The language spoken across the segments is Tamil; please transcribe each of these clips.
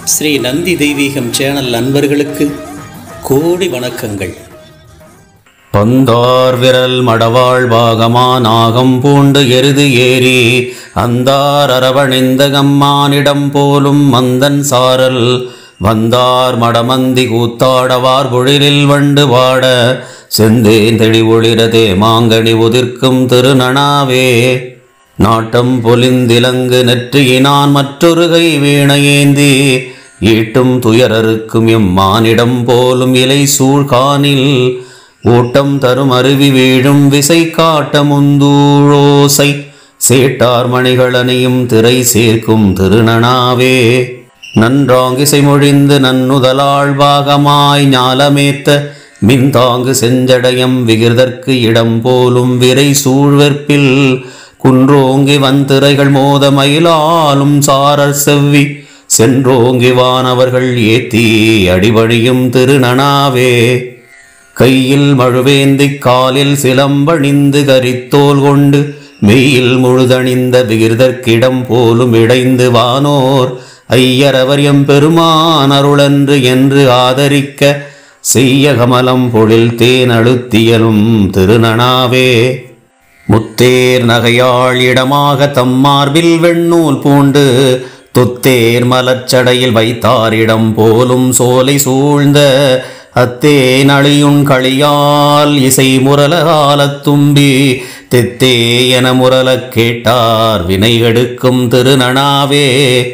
ஸ்ரீ நந்தி தெய்வீகம் சேனல் நண்பர்களுக்கு கோடி வணக்கங்கள் பந்தார் விரல் மடவாள் பாகமா நாகம் பூண்டு எருது ஏறி அந்தார் அரவணிந்த கம்மானிடம் போலும் மந்தன் சாரல் வந்தார் மடமந்தி கூத்தாடவார் பொழிலில் வண்டு வாட செந்தேன் தெளிவொளிரதே மாங்கனி உதிர்க்கும் திருநனாவே நாட்டம் பொலிந்திலங்கு நெற்றியினான் மற்றொரு கை வீணையேந்தி ஈட்டும் துயரறுக்கும் எம்மானிடம் போலும் இலை சூழ்கானில் ஓட்டம் தரும் அருவி வீழும் விசை காட்ட முந்தூழோசை சேட்டார் மணிகளனையும் திரை சேர்க்கும் திருநனாவே நன்றாங்கிசை மொழிந்து நன்னுதலாள் பாகமாய் ஞாலமேத்த மின்தாங்கு செஞ்சடயம் விகிர்தற்கு இடம் போலும் விரை சூழ்வெற்பில் குன்றோங்கி வந்திரைகள் மோத மயிலாலும் சாரர் செவ்வி சென்றோங்கி வானவர்கள் ஏத்தி அடிபணியும் திருநனாவே கையில் மழுவேந்திக் காலில் சிலம்பணிந்து கரித்தோல் கொண்டு மெய்யில் முழுதணிந்த விகிர்தற்கிடம் போலும் இடைந்து வானோர் ஐயரவர் எம்பெருமான் அருளன்று என்று ஆதரிக்க செய்ய கமலம் பொழில் தேன் அழுத்தியலும் திருநனாவே முத்தேர் நகையாள் இடமாக தம்மார்பில் வெண்ணூல் பூண்டு துத்தேர் மலர்ச்சடையில் வைத்தாரிடம் போலும் சோலை சூழ்ந்த அத்தே நளியுண் களியால் இசை முரலாலத் தும்பி தெத்தே என முரலக் கேட்டார் வினைகெடுக்கும் திருநனாவே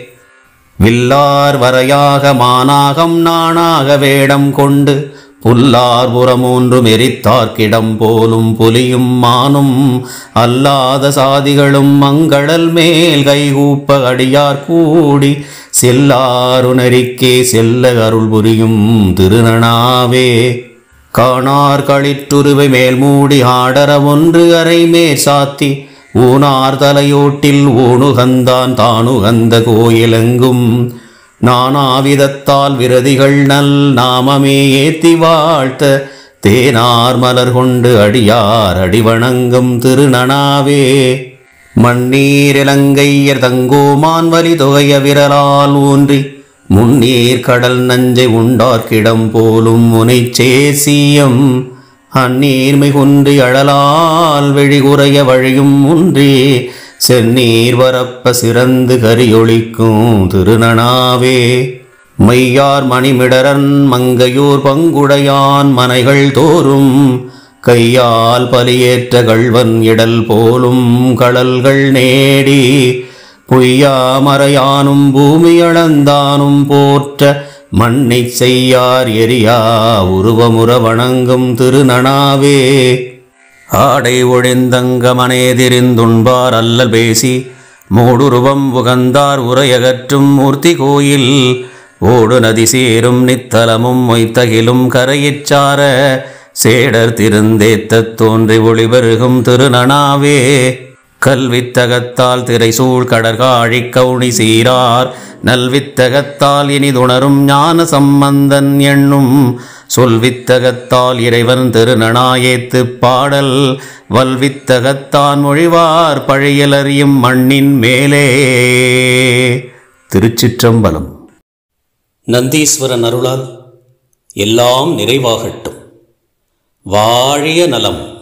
வில்லார் வரையாக மானாகம் நாணாக வேடம் கொண்டு புல்லார் புறமூன்றும் எரித்தார்க்கிடம் போலும் புலியும் மானும் அல்லாத சாதிகளும் மங்களல் மேல் கைகூப்ப அடியார் கூடி செல்லாருணரிக்கே செல்ல அருள் புரியும் திருநனாவே காணார் களிற்றுருவை மேல் மூடி ஆடர ஒன்று அரை மேற் சாத்தி ஊனார் தலையோட்டில் ஊணுகந்தான் தானுகந்த கோயிலெங்கும் நானாவிதத்தால் விரதிகள் நல் நாமமே ஏத்தி வாழ்த்த தேனார் மலர் கொண்டு அடியார் அடிவணங்கும் திருநனாவே மண்ணீர் இலங்கையர் தங்கோமான் வலி தொகைய விரலால் ஊன்றி முன்னீர் கடல் நஞ்சை உண்டார்க்கிடம் போலும் முனைச்சேசியம் அந்நீர் மிகுன்றி அழலால் வெளிகுறைய வழியும் உன்றி செந்நீர் வரப்ப சிறந்து கரியொளிக்கும் திருநனாவே மையார் மணிமிடரன் மங்கையூர் பங்குடையான் மனைகள் தோறும் கையால் பலியேற்ற கள்வன் இடல் போலும் கடல்கள் நேடி பொய்யாமறையானும் பூமி அளந்தானும் போற்ற மண்ணை செய்யார் எரியா உருவமுற வணங்கும் திருநனாவே ஆடை ஒழிந்தங்கமனே திரிந்துண்பார் அல்லல் பேசி மூடுருவம் உகந்தார் உரையகற்றும் மூர்த்தி கோயில் ஓடு நதி சேரும் நித்தலமும் மொய்த்தகிலும் கரையிச்சார சேடர் திருந்தேத்தத் தோன்றி ஒளிபெருகும் திருநனாவே கல்வித்தகத்தால் திரைசூழ் கடற்காழிக் கவுனி சீரார் நல்வித்தகத்தால் இனிதுணரும் ஞான சம்பந்தன் எண்ணும் சொல்வித்தகத்தால் இறைவன் திருநனாயேத்துப் பாடல் வல்வித்தகத்தான் மொழிவார் பழையலறியும் மண்ணின் மேலே திருச்சிற்றம்பலம் நந்தீஸ்வரன் அருளால் எல்லாம் நிறைவாகட்டும் வாழிய நலம்